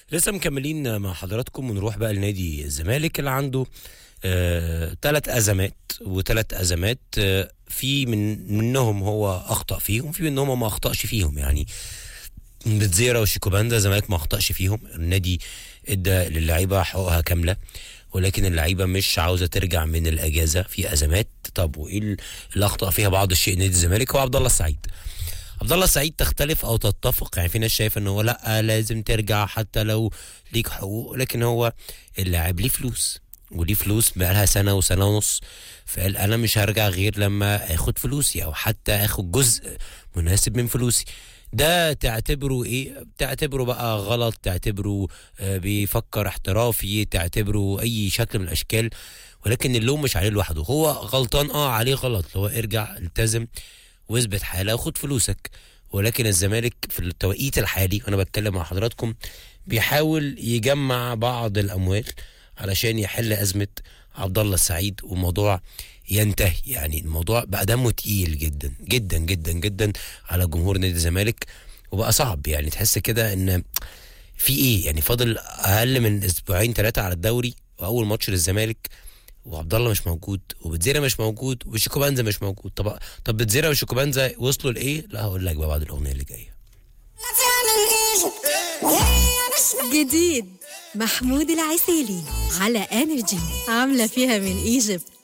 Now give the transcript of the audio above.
لسه مكملين مع حضراتكم ونروح بقى لنادي الزمالك اللي عنده ثلاث ازمات وثلاث ازمات آه في من منهم هو اخطا فيهم وفي منهم هو ما اخطاش فيهم يعني بتزيرا وشيكوباندا الزمالك ما اخطاش فيهم النادي ادى للعيبه حقوقها كامله ولكن اللعيبه مش عاوزه ترجع من الاجازه في ازمات طب وايه اللي اخطا فيها بعض الشيء نادي الزمالك هو عبد الله السعيد عبد الله السعيد تختلف او تتفق يعني في ناس شايفه ان هو لا لازم ترجع حتى لو ليك حقوق لكن هو اللاعب ليه فلوس وليه فلوس بقالها سنه وسنه ونص فقال انا مش هرجع غير لما اخد فلوسي او حتى اخد جزء مناسب من فلوسي ده تعتبره ايه تعتبره بقى غلط تعتبره آه بيفكر احترافي تعتبره اي شكل من الاشكال ولكن اللوم مش عليه لوحده هو غلطان اه عليه غلط هو ارجع التزم واثبت حاله وخد فلوسك ولكن الزمالك في التوقيت الحالي وانا بتكلم مع حضراتكم بيحاول يجمع بعض الاموال علشان يحل ازمه عبد الله السعيد والموضوع ينتهي يعني الموضوع بقى دمه تقيل جدا جدا جدا جدا على جمهور نادي الزمالك وبقى صعب يعني تحس كده ان في ايه يعني فاضل اقل من اسبوعين ثلاثه على الدوري واول ماتش للزمالك وعبد الله مش موجود وبتزيرا مش موجود وشيكوبانزا مش موجود طب طب بتزيرا وشيكوبانزا وصلوا لايه؟ لا هقول لك بقى بعد الاغنيه اللي جايه جديد محمود العسيلي على انرجي عامله فيها من ايجيبت